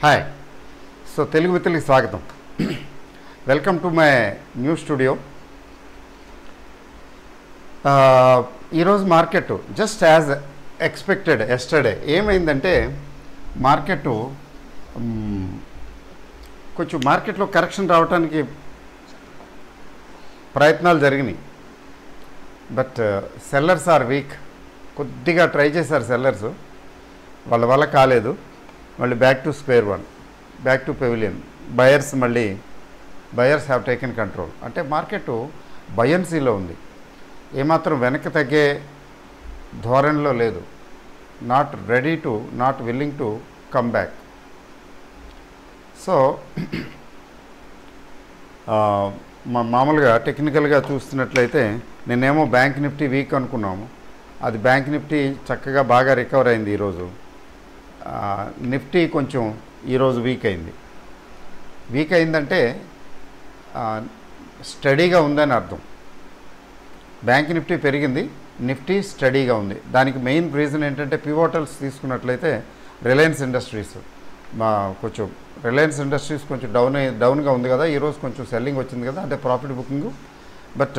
Hi so Telugu మిత్రులకి స్వాగతం welcome to my new studio ఈరోజు market just as expected yesterday ఏమైందంటే మార్కెట్ కొంచెం మార్కెట్లో కరెక్షన్ రావడానికి ప్రయత్నాలు జరిగినాయి బట్ సెల్లర్స్ ఆర్ వీక్ కొద్దిగా ట్రై చేశారు సెల్లర్స్ వాళ్ళ వల్ల కాలేదు మళ్ళీ back to square one back to pavilion buyers మళ్ళీ బయర్స్ హ్యావ్ టేకెన్ కంట్రోల్ అంటే మార్కెట్ బయన్సీలో ఉంది ఏమాత్రం వెనక్కి తగ్గే ధోరణిలో లేదు not ready to not willing to come back so మా మామూలుగా టెక్నికల్గా చూస్తున్నట్లయితే నేనేమో బ్యాంక్ నిఫ్టీ వీక్ అనుకున్నాము అది బ్యాంక్ నిఫ్టీ చక్కగా బాగా రికవర్ అయింది ఈరోజు ఆ, నిఫ్టీ కొంచెం ఈరోజు వీక్ అయింది వీక్ అయిందంటే ఆ, స్టడీగా ఉందని అర్థం బ్యాంక్ నిఫ్టీ పెరిగింది నిఫ్టీ స్టడీగా ఉంది దానికి మెయిన్ రీజన్ ఏంటంటే పివోటల్స్ తీసుకున్నట్లయితే రిలయన్స్ ఇండస్ట్రీస్ మా కొంచెం రిలయన్స్ ఇండస్ట్రీస్ కొంచెం డౌన్ అయ్యి డౌన్గా ఉంది కదా ఈరోజు కొంచెం సెల్లింగ్ వచ్చింది కదా అంటే ప్రాఫిట్ బుకింగ్ బట్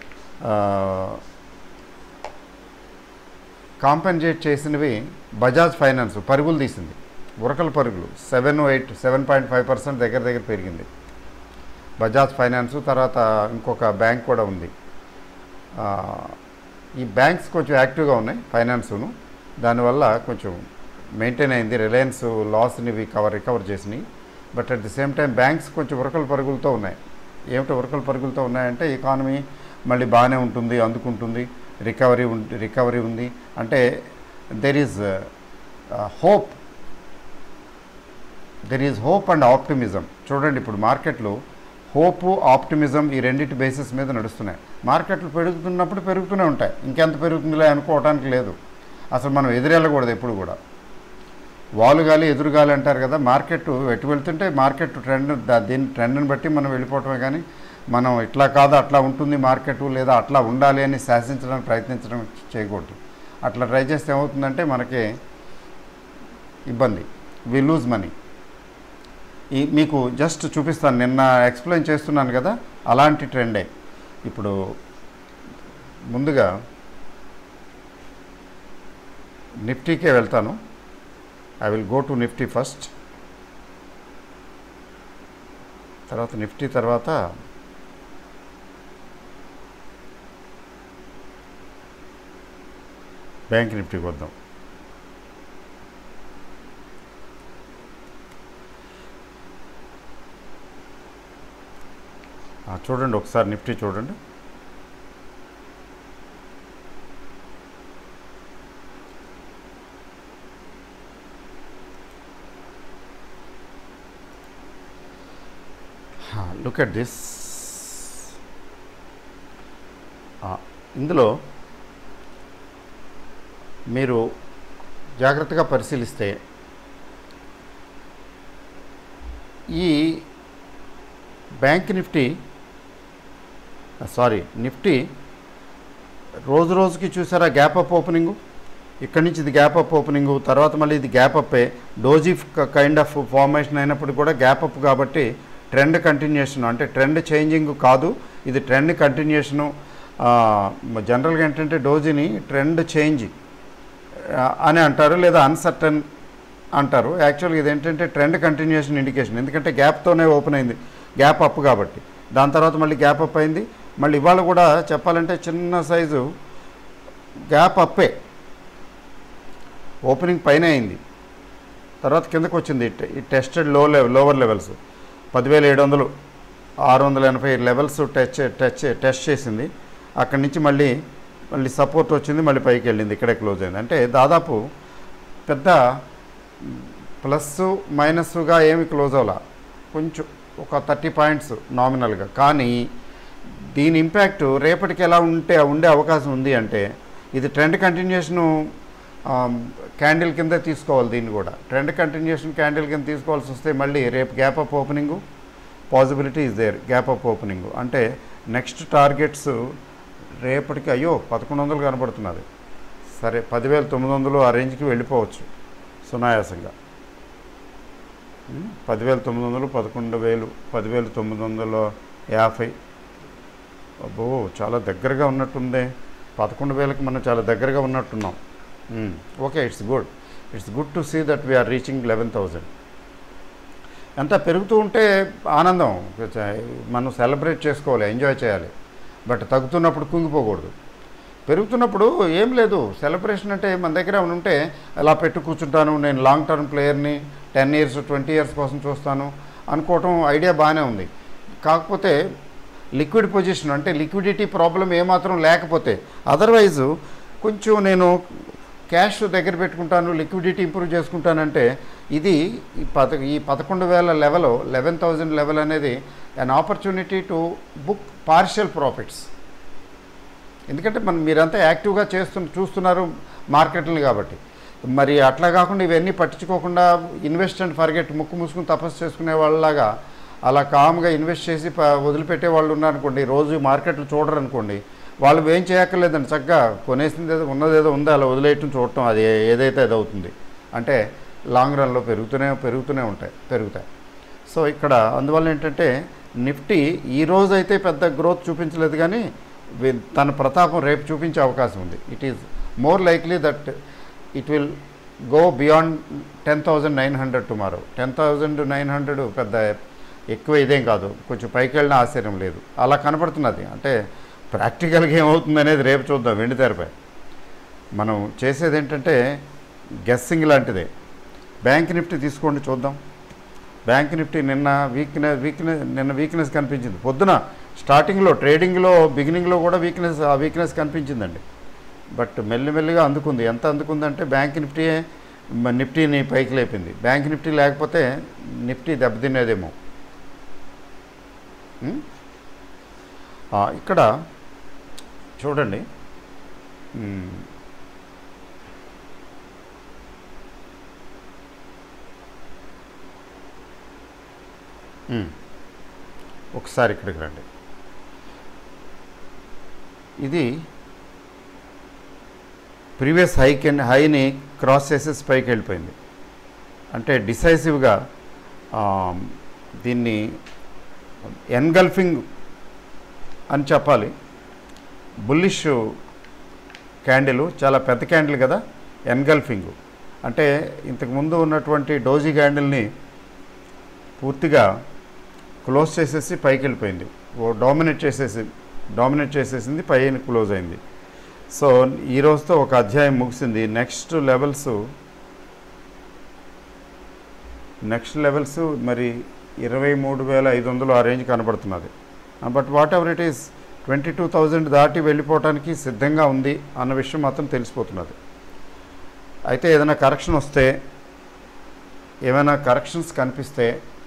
కాంపెన్సేట్ చేసినవి బజాజ్ ఫైనాన్స్ పరుగులు తీసింది ఉరకల పరుగులు seven eight seven point five percent దగ్గర దగ్గర పెరిగింది బజాజ్ ఫైనాన్స్ తర్వాత ఇంకొక బ్యాంక్ కూడా ఉంది ఆ, ఈ బ్యాంక్స్ కొంచెం యాక్టివ్గా ఉన్నాయి ఫైనాన్సును దానివల్ల కొంచెం మెయింటైన్ అయింది రిలయన్స్ లాస్ని ఇవి కవర్ రికవర్ చేసినాయి but at the same time banks కొంచెం ఉరకల పరుగులతో ఉన్నాయి ఏమిటో ఉరకల పరుగులతో ఉన్నాయంటే ఎకానమీ మళ్ళీ బాగానే ఉంటుంది అందుకుంటుంది రికవరీ ఉంది రికవరీ ఉంది అంటే there is hope there is hope and optimism చూడండి ఇప్పుడు మార్కెట్లు హోపు ఆప్టిమిజం ఈ రెండింటి బేసిస్ మీద నడుస్తున్నాయి మార్కెట్లు పెరుగుతున్నప్పుడు పెరుగుతూనే ఉంటాయి ఇంకెంత పెరుగుతుందిలే అనుకోవడానికి లేదు అసలు మనం ఎదురెళ్ళకూడదు ఎప్పుడు కూడా వాలుగాలి ఎదురుగాలి అంటారు కదా మార్కెట్ ఎటు వెళ్తుంటే మార్కెట్ ట్రెండ్ దా- దీని ట్రెండ్ని బట్టి మనం వెళ్ళిపోవటమే కానీ మనం ఇట్లా కాదు అట్లా ఉంటుంది మార్కెట్ లేదా అట్లా ఉండాలి అని శాసించడానికి ప్రయత్నించడం చేయకూడదు అట్లా ట్రై చేస్తే ఏమవుతుందంటే మనకి ఇబ్బంది వి లూజ్ మనీ ఈ మీకు జస్ట్ చూపిస్తాను నిన్న ఎక్స్ప్లెయిన్ చేస్తున్నాను కదా అలాంటి ట్రెండే ఇప్పుడు ముందుగా నిఫ్టీకే వెళ్తాను I will go to Nifty first తర్వాత నిఫ్టీ తర్వాత బ్యాంక్ నిఫ్టీకి వద్దాం ఆ, చూడండి ఒకసారి నిఫ్టీ చూడండి లుక్ అట్ దిస్ ఇందులో మీరు జాగ్రత్తగా పరిశీలిస్తే ఈ బ్యాంక్ నిఫ్టీ సారీ నిఫ్టీ రోజు రోజుకి చూసారా గ్యాప్ అప్ ఓపెనింగ్ ఇక్కడి నుంచి ఇది గ్యాప్ అప్ ఓపెనింగ్ తర్వాత మళ్ళీ ఇది గ్యాప్ అప్పే డోజీ కైండ్ ఆఫ్ ఫార్మేషన్ అయినప్పుడు కూడా గ్యాప్ అప్ కాబట్టి ట్రెండ్ కంటిన్యూషన్ అంటే ట్రెండ్ చేంజింగ్ కాదు ఇది ట్రెండ్ కంటిన్యూషను జనరల్గా ఏంటంటే డోజీని ట్రెండ్ చేంజ్ అని అంటారు లేదా అన్సర్టన్ అంటారు యాక్చువల్గా ఇది ఏంటంటే ట్రెండ్ కంటిన్యూషన్ ఇండికేషన్ ఎందుకంటే గ్యాప్తోనే ఓపెన్ అయింది గ్యాప్ అప్ కాబట్టి దాని తర్వాత మళ్ళీ గ్యాప్ అప్ అయింది మళ్ళీ ఇవాళ కూడా చెప్పాలంటే చిన్న సైజు గ్యాప్ అప్పే ఓపెనింగ్ పైన అయింది తర్వాత కిందకు వచ్చింది ఇట్- ఈ టెస్టెడ్ లో లెవెల్ లోవర్ లెవెల్స్ పదివేల ఏడు వందలు ఆరు వందల ఎనభై లెవెల్స్ టచ్ టచ్ టెస్ట్ చేసింది అక్కడి నుంచి మళ్ళీ మళ్ళీ సపోర్ట్ వచ్చింది మళ్ళీ పైకి వెళ్ళింది ఇక్కడే క్లోజ్ అయింది అంటే దాదాపు పెద్ద ప్లస్ మైనస్గా ఏమి క్లోజ్ అవ్వాల కొంచెం ఒక థర్టీ పాయింట్స్ నామినల్గా కానీ దీని ఇంపాక్ట్ రేపటికి ఎలా ఉంటే ఉండే అవకాశం ఉంది అంటే ఇది ట్రెండ్ కంటిన్యూషను క్యాండిల్ కింద తీసుకోవాలి దీన్ని కూడా ట్రెండ్ కంటిన్యూషన్ క్యాండిల్ కింద తీసుకోవాల్సి వస్తే మళ్ళీ రేపు gap up opening possibility is there gap up opening అంటే నెక్స్ట్ టార్గెట్స్ రేపటికి అయ్యో పదకొండు వందలు కనబడుతున్నది సరే పదివేల తొమ్మిది వందలు ఆ రేంజ్కి వెళ్ళిపోవచ్చు సునాయాసంగా ఉమ్, పదివేల తొమ్మిది వందలు పదకొండు వేలు పదివేల తొమ్మిది వందల యాభై అబ్బో చాలా దగ్గరగా ఉన్నట్టుందే పదకొండు వేలకి మనం చాలా దగ్గరగా ఉన్నట్టున్నాం okay it's good it's good to see that we're reaching eleven thousand ఎంత పెరుగుతూ ఉంటే ఆనందం మనం సెలబ్రేట్ చేసుకోవాలి ఎంజాయ్ చేయాలి బట్ తగ్గుతున్నప్పుడు కుంగిపోకూడదు పెరుగుతున్నప్పుడు ఏం లేదు సెలబ్రేషన్ అంటే మన దగ్గర ఏమైనా ఉంటే అలా పెట్టు కూర్చుంటాను నేను లాంగ్ టర్మ్ ప్లేయర్ని టెన్ ఇయర్స్ ట్వంటీ ఇయర్స్ కోసం చూస్తాను అనుకోవటం ఐడియా బాగానే ఉంది కాకపోతే లిక్విడ్ పొజిషన్ అంటే లిక్విడిటీ ప్రాబ్లం ఏమాత్రం లేకపోతే అదర్వైజ్ కొంచెం నేను క్యాష్ దగ్గర పెట్టుకుంటాను లిక్విడిటీ ఇంప్రూవ్ చేసుకుంటానంటే ఇది ఈ పద ఈ పదకొండు వేల లెవెల్ లెవెన్ థౌజండ్ లెవెల్ అనేది an opportunity to book partial profits ఎందుకంటే మనం మీరంతా యాక్టివ్గా చేస్తు చూస్తున్నారు మార్కెట్ని కాబట్టి మరి అట్లా కాకుండా ఇవన్నీ పట్టించుకోకుండా ఇన్వెస్ట్ అండ్ ఫర్గెట్ ముక్కు మూసుకుని తపస్సు చేసుకునే వాళ్ళలాగా అలా కామ్గా ఇన్వెస్ట్ చేసి ప- వదిలిపెట్టే వాళ్ళు ఉన్నారనుకోండి రోజు మార్కెట్లు చూడరు అనుకోండి వాళ్ళు ఏం చేయక్కర్లేదండి చక్కగా కొనేసింది ఏదో ఉన్నదేదో ఉందో అలా వదిలేయటం చూడటం అది ఏ- ఏదైతే అది అవుతుంది అంటే లాంగ్ రన్లో పెరుగుతూనే పెరుగుతూనే ఉంటాయి పెరుగుతాయి సో ఇక్కడ అందువల్ల ఏంటంటే నిఫ్టీ ఈ రోజు అయితే పెద్ద గ్రోత్ చూపించలేదు కానీ వి- తన ప్రతాపం రేపు చూపించే అవకాశం ఉంది it is more likely that it will go beyond ten thousand nine hundred tomorrow ten thousand nine hundred పెద్ద ఎక్కువ ఇదేం కాదు కొంచెం పైకి వెళ్ళిన ఆశ్చర్యం లేదు అలా కనపడుతున్నది అంటే ప్రాక్టికల్గా ఏమవుతుంది అనేది రేపు చూద్దాం వెండి తెరపై మనం చేసేది ఏంటంటే గెస్సింగ్ లాంటిదే బ్యాంక్ నిఫ్టీ తీసుకోండి చూద్దాం బ్యాంక్ నిఫ్టీ నిన్న వీక్నెస్ వీక్నెస్ నిన్న వీక్నెస్ కనిపించింది పొద్దున స్టార్టింగ్లో ట్రేడింగ్లో బిగినింగ్లో కూడా వీక్నెస్ ఆ వీక్నెస్ కనిపించిందండి బట్ మెల్లిమెల్లిగా అందుకుంది ఎంత అందుకుందంటే బ్యాంక్ నిఫ్టీ మ- నిఫ్టీని పైకి లేపింది బ్యాంక్ నిఫ్టీ లేకపోతే నిఫ్టీ దెబ్బతినేదేమో ఉం? ఆ, ఇక్కడ చూడండి ఉం. ఉం. ఒకసారి ఇక్కడికి రండి ఇది ప్రీవియస్ హైక్ అండ్ హైని క్రాస్ చేసేసి పైకి వెళ్ళిపోయింది అంటే డిసైసివ్గా దీన్ని ఎన్గల్ఫింగ్ అని చెప్పాలి బుల్లిష్ క్యాండిల్ చాలా పెద్ద క్యాండిల్ కదా ఎన్గల్ఫింగ్ అంటే ఇంతకు ముందు ఉన్నటువంటి డోజీ క్యాండిల్ని పూర్తిగా క్లోజ్ చేసేసి పైకి వెళ్ళిపోయింది ఓ డామినేట్ చేసేసి డామినేట్ చేసేసింది పైన క్లోజ్ అయింది సో ఈ రోజుతో ఒక అధ్యాయం ముగిసింది నెక్స్ట్ లెవెల్స్ నెక్స్ట్ లెవెల్స్ మరి ఇరవై మూడు వేల ఐదు వందలు ఆ రేంజ్ కనబడుతున్నది but whatever it is twenty two thousand దాటి వెళ్ళిపోవటానికి సిద్ధంగా ఉంది అన్న విషయం మాత్రం తెలిసిపోతున్నది అయితే ఏదైనా కరెక్షన్ వస్తే ఏమైనా కరెక్షన్స్ కనిపిస్తే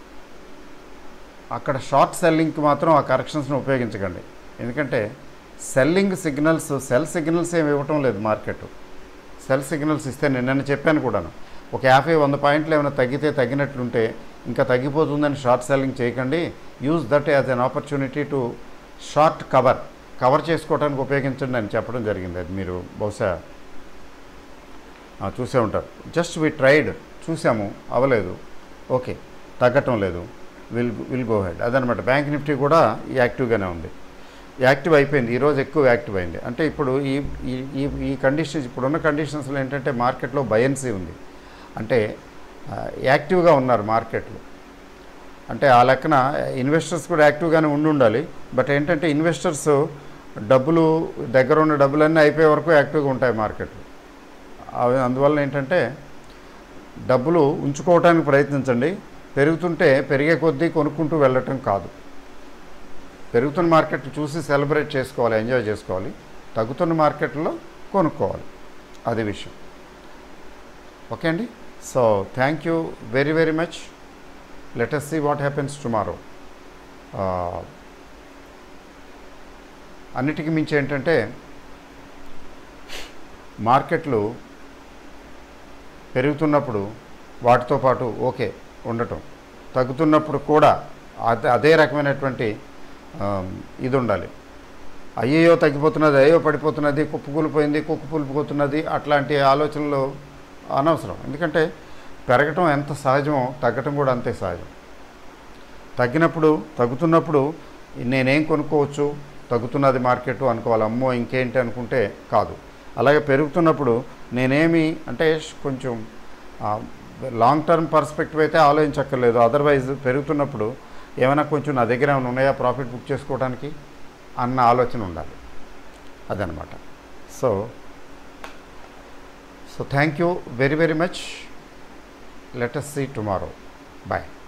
అక్కడ షార్ట్ సెల్లింగ్కి మాత్రం ఆ కరెక్షన్స్ని ఉపయోగించకండి ఎందుకంటే సెల్లింగ్ సిగ్నల్స్ సెల్ సిగ్నల్స్ ఏమి ఇవ్వటం లేదు మార్కెట్ సెల్ సిగ్నల్స్ ఇస్తే నేను నిన్న చెప్పాను కూడాను ఒక యాభై వంద పాయింట్లు ఏమైనా తగ్గితే తగ్గినట్లుంటే ఇంకా తగ్గిపోతుందని షార్ట్ సెల్లింగ్ చేయకండి use that as an opportunity to short cover cover చేసుకోవడానికి ఉపయోగించండి అని చెప్పడం జరిగింది అది మీరు బహుశా ఆ, చూసే ఉంటారు జస్ట్ వి ట్రైడ్ చూసాము అవ్వలేదు ఓకే తగ్గటం లేదు విల్ విల్ గో హెడ్ అదనమాట బ్యాంక్ నిఫ్టీ కూడా యాక్టివ్గానే ఉంది యాక్టివ్ అయిపోయింది ఈరోజు ఎక్కువ యాక్టివ్ అయింది అంటే ఇప్పుడు ఈ ఈ ఈ ఈ కండిషన్స్ ఇప్పుడున్న కండిషన్స్లో ఏంటంటే మార్కెట్లో బయన్సీ ఉంది అంటే ఆ, యాక్టివ్గా ఉన్నారు మార్కెట్లో అంటే ఆ లెక్కన ఇన్వెస్టర్స్ కూడా యాక్టివ్గానే ఉండి ఉండాలి బట్ ఏంటంటే ఇన్వెస్టర్స్ డబ్బులు దగ్గర ఉన్న డబ్బులన్నీ అయిపోయే వరకు యాక్టివ్గా ఉంటాయి మార్కెట్లో అవి అందువల్ల ఏంటంటే డబ్బులు ఉంచుకోవడానికి ప్రయత్నించండి పెరుగుతుంటే పెరిగే కొద్దీ కొనుక్కుంటూ వెళ్ళటం కాదు పెరుగుతున్న మార్కెట్ చూసి సెలబ్రేట్ చేసుకోవాలి ఎంజాయ్ చేసుకోవాలి తగ్గుతున్న మార్కెట్లో కొనుక్కోవాలి అది విషయం ఓకే అండి so thank you very very much let us see what happens tomorrow అన్నిటికీ మించి ఏంటంటే మార్కెట్లు పెరుగుతున్నప్పుడు వాటితో పాటు ఓకే ఉండటం తగ్గుతున్నప్పుడు కూడా అదే అదే రకమైనటువంటి ఆమ్, ఇది ఉండాలి అయ్యో తగ్గిపోతున్నది అయ్యో పడిపోతున్నది కుప్పకూలిపోయింది కుక్క కూలిపోతున్నది అట్లాంటి ఆలోచనలు అనవసరం ఎందుకంటే పెరగటం ఎంత సహజమో తగ్గటం కూడా అంతే సహజం తగ్గినప్పుడు తగ్గుతున్నప్పుడు నేనేం కొనుక్కోవచ్చు తగ్గుతున్నది మార్కెట్ అనుకోవాలి అమ్మో ఇంకేంటి అనుకుంటే కాదు అలాగే పెరుగుతున్నప్పుడు నేనేమి అంటే కొంచెం లాంగ్ టర్మ్ పర్స్పెక్టివ్ అయితే ఆలోచించక్కర్లేదు అదర్వైజ్ పెరుగుతున్నప్పుడు ఏమైనా కొంచెం నా దగ్గర ఏమైనా ఉన్నాయా ప్రాఫిట్ బుక్ చేసుకోవడానికి అన్న ఆలోచన ఉండాలి అదనమాట so so thank you very very much let us see tomorrow bye